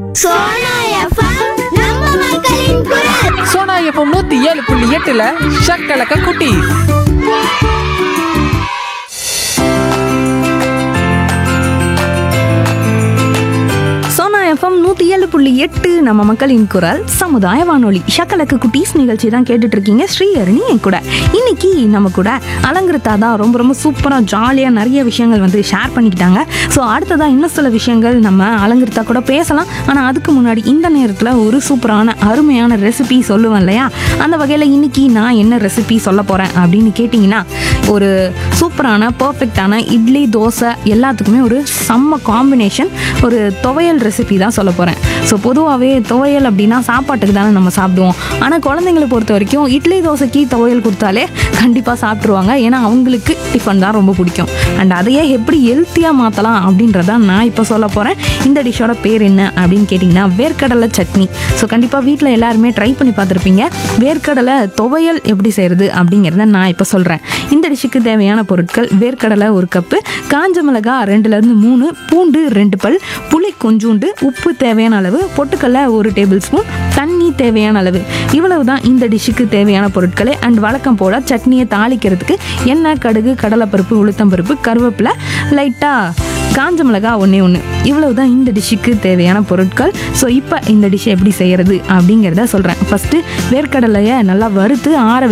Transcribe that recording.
Sona FM நம்ம மக்களின் குரல் சோனா எஃப்எம் நூத்தி ஏழு புள்ளி எட்டுல ஷக்கலக்க குட்டி சோனா எஃப்எம் நூற்றி ஏழு புள்ளி எட்டு நம்ம மக்களின் குரல் சமுதாய வானொலி ஷக்கலக்கு குட்டீஸ் நிகழ்ச்சி தான் கேட்டுட்டு இருக்கீங்க ஸ்ரீஹரணி என் கூட இன்னைக்கு நம்ம கூட அலங்கிருத்தா தான் ரொம்ப ரொம்ப சூப்பராக ஜாலியாக நிறைய விஷயங்கள் வந்து ஷேர் பண்ணிக்கிட்டாங்க ஸோ அடுத்ததாக இன்னும் சில விஷயங்கள் நம்ம அலங்கிருத்தா கூட பேசலாம் ஆனால் அதுக்கு முன்னாடி இந்த நேரத்தில் ஒரு சூப்பரான அருமையான ரெசிபி சொல்லுவேன் இல்லையா அந்த வகையில் இன்னைக்கு நான் என்ன ரெசிபி சொல்ல போகிறேன் அப்படின்னு கேட்டிங்கன்னா ஒரு சூப்பரான பர்ஃபெக்டான இட்லி தோசை எல்லாத்துக்குமே ஒரு செம்ம காம்பினேஷன் ஒரு துவையல் ரெசிபி தான் சொல்ல போகிறேன் ஸோ பொதுவாகவே துவையல் அப்படின்னா சாப்பாட்டுக்கு தானே நம்ம சாப்பிடுவோம் ஆனால் குழந்தைங்களை பொறுத்த வரைக்கும் இட்லி தோசைக்கு துவையல் கொடுத்தாலே கண்டிப்பாக சாப்பிட்ருவாங்க ஏன்னா அவங்களுக்கு டிஃபன் தான் ரொம்ப பிடிக்கும் அண்ட் அதையே எப்படி ஹெல்த்தியாக மாற்றலாம் அப்படின்றத நான் இப்போ சொல்ல போகிறேன் இந்த டிஷ்ஷோட பேர் என்ன அப்படின்னு கேட்டிங்கன்னா வேர்க்கடலை சட்னி ஸோ கண்டிப்பாக வீட்டில் எல்லாருமே ட்ரை பண்ணி பார்த்துருப்பீங்க வேர்க்கடலை துவையல் எப்படி செய்கிறது அப்படிங்கிறத நான் இப்போ சொல்கிறேன் இந்த டிஷ்ஷுக்கு தேவையான பொருட்கள் வேர்க்கடலை ஒரு கப்பு காஞ்ச மிளகா ரெண்டுலேருந்து மூணு பூண்டு ரெண்டு பல் புளி கொஞ்சூண்டு உப்பு தேவையான அளவு பொட்டுக்கடலை ஒரு டேபிள் ஸ்பூன் தண்ணி தேவையான அளவு இவ்வளவு தான் இந்த டிஷ்ஷுக்கு தேவையான பொருட்களே அண்ட் வழக்கம் போல சட்னியை தாளிக்கிறதுக்கு எண்ணெய் கடுகு கடலைப்பருப்பு உளுத்தம்பருப்பு கருவேப்பிலை லைட்டாக காஞ்ச மிளகா ஒன்றே ஒன்று இவ்வளவு தான் இந்த டிஷ்ஷுக்கு தேவையான பொருட்கள் ஸோ இப்போ இந்த டிஷ்ஷை எப்படி செய்கிறது அப்படிங்கிறத சொல்கிறேன் ஃபஸ்ட்டு வேர்க்கடலையை நல்லா வறுத்து ஆற